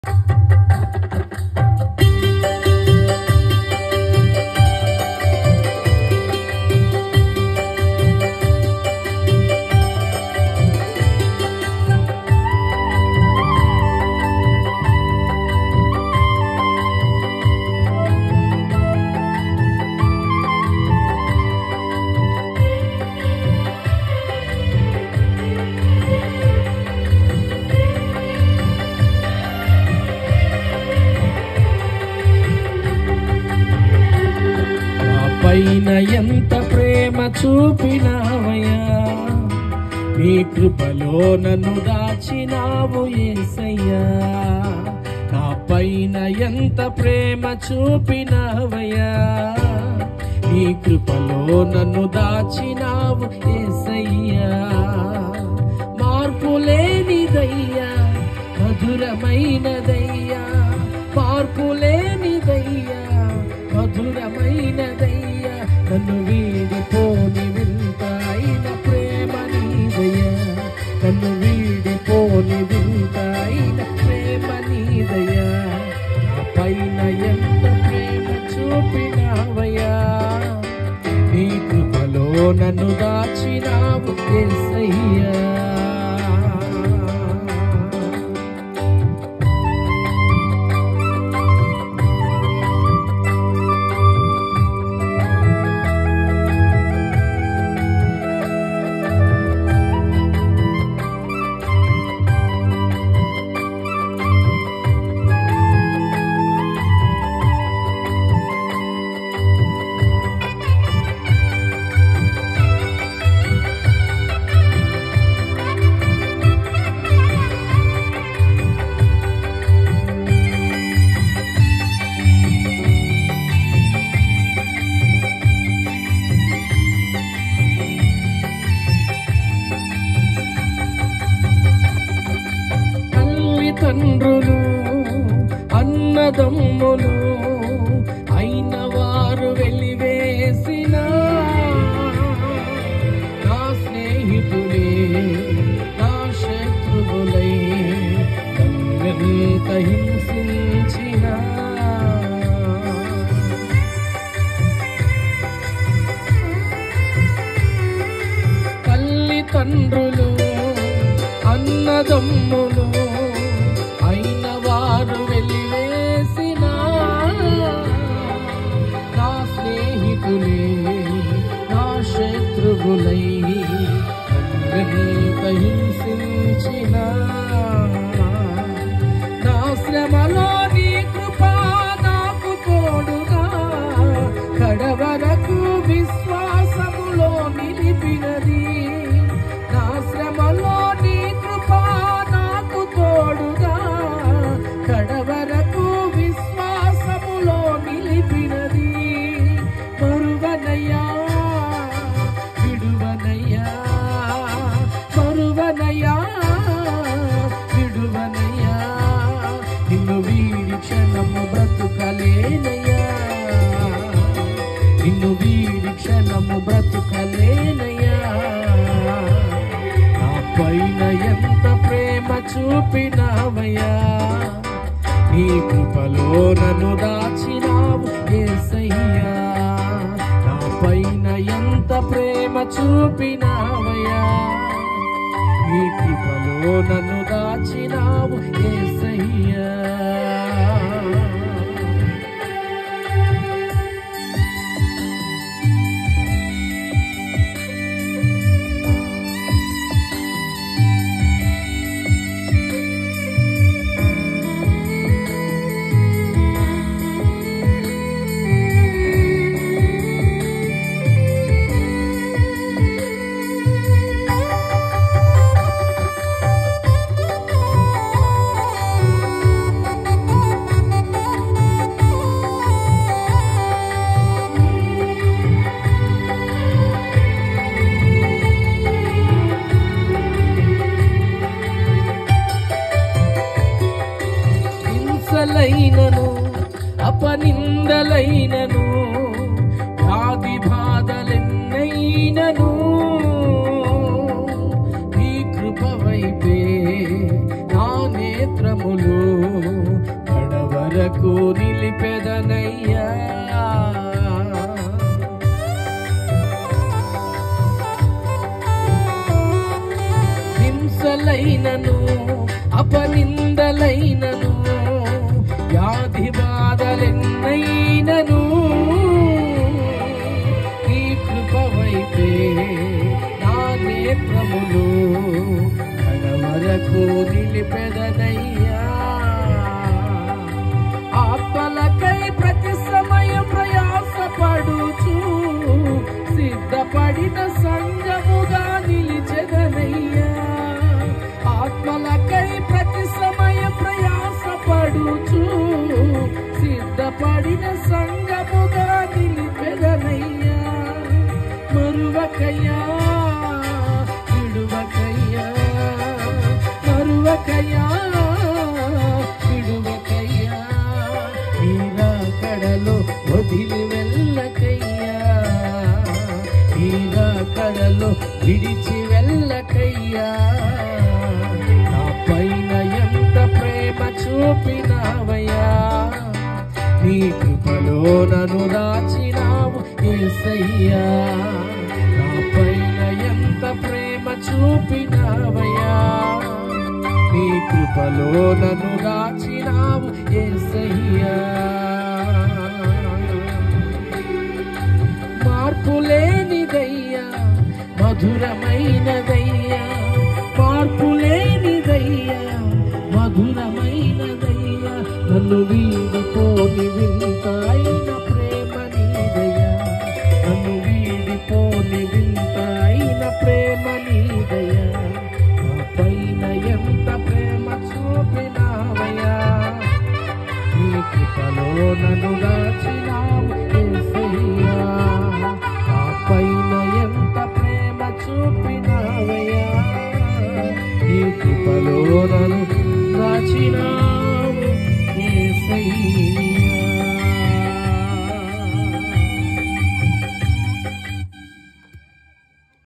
పైన ఎంత ప్రేమ చూపినావయ్యా నీ కృపలో నన్ను దాచినావు ఏసయ్యా నా పైన ఎంత ప్రేమ చూపినావయ్యా నీ కృపలో నన్ను దాచినావు ఏసయ్యా మార్పు లేనిదయ్యా మధురమైనదయ్యా మార్పు లేనిదయ్యా మధురమైనదయ్యా నన్ను వీడిపోని వింత అయిన ప్రేమ నీదయ్యా నన్ను వీడిపోని వింత అయిన ప్రేమ నీదయ్యా నా పైన ఎంత ప్రేమ చూపినావయ్యా నీ కృపలో నన్ను దాచినావు యేసయ్యా తల్లిదండ్రులు అన్నదమ్ములు అయిన వారు వెలివేసిన నా స్నేహితులే నా శత్రువులై నన్నెంత హింసించిన తల్లిదండ్రులు అన్నదమ్ములు అయిన వారు వెలివేసిన నా స్నేహితులే నా శత్రువులై నన్నెంత హింసించిన నా శ్రమలో నీ కృపా నాకు తోడుగా కడవరకు విశ్వాసములో నిలిపినది నా శ్రమలో నీ కృపా నాకు తోడుగా కడవరకు విశ్వాసములో నిలిపినది మరువనయ్యా విడువనయ్యా మరువనయ్యా విడువనయ్యా నిన్ను వీడి క్షణము బ్రతుకలేనయ్యా నిన్ను వీడి క్షణము బ్రతుకలేనయ్యా నా పైన ఎంత ప్రేమ చూపినావయ్యా నీ కృపలో నన్ను దాచినావు ఏసయ్యా నా పైన ఎంత ప్రేమ చూపినావయ్యా నీ కృపలో నన్ను దాచినావు ఏసయ్యా హింసలైనను అపనిందలైనను వ్యాధి బాధలెన్నైనను నీ కృప వైపే నా నేత్రములు వరకు నిలిపెదనయ్యా హింసలైనను అపనిందలైనను వ్యాధి బాధలెన్నైనను నీ కృప వైపే నా నేత్రములు కడ వరకు నిలిపెదనయ్యా ఆత్మలకై ప్రతి సమయం ప్రయాసపడుచు సిద్ధపడిన సంగముగా నిలిచెదనయ్యా ఆత్మలకై ప్రతి సమయం ప్రయాసపడుచు సిద్ధపడిన సంగముగా నిలిపెదనయ్యా మరువకయ్యా విడువకయ్యా మరువకయ్యా విడువకయ్యా నీరా కడలో వదిలి వెళ్ళకయ్యా నీరా కడలో విడిచి వెళ్ళకయ్యా నా పైన ఎంత ప్రేమ చూపినావయ్యా నీ కృపలో నన్ను దాచినావు ఏసయ్యా నా పైన ఎంత ప్రేమ చూపినావయ్యా నీ కృపలో నన్ను దాచినావు ఏసయ్యా మార్పు లేనిదయ్యా మధురమైనదయ్యా మార్పు లేనిదయ్యా మధురమైనదయ్యా నన్ను వీడిపోని వింతాయిన ప్రేమ నీదయ్యా నన్ను వీడిపోని వింతాయిన ప్రేమ నీదయ్యా నా పైన ఎంత ప్రేమ చూపినావయ్యా నీ కృపలో నన్ను దాచినావు యేసయ్యా నా పైన ఎంత ప్రేమ చూపినావయ్యా నీ కృపలో నన్ను దాచినావు యేసయ్యా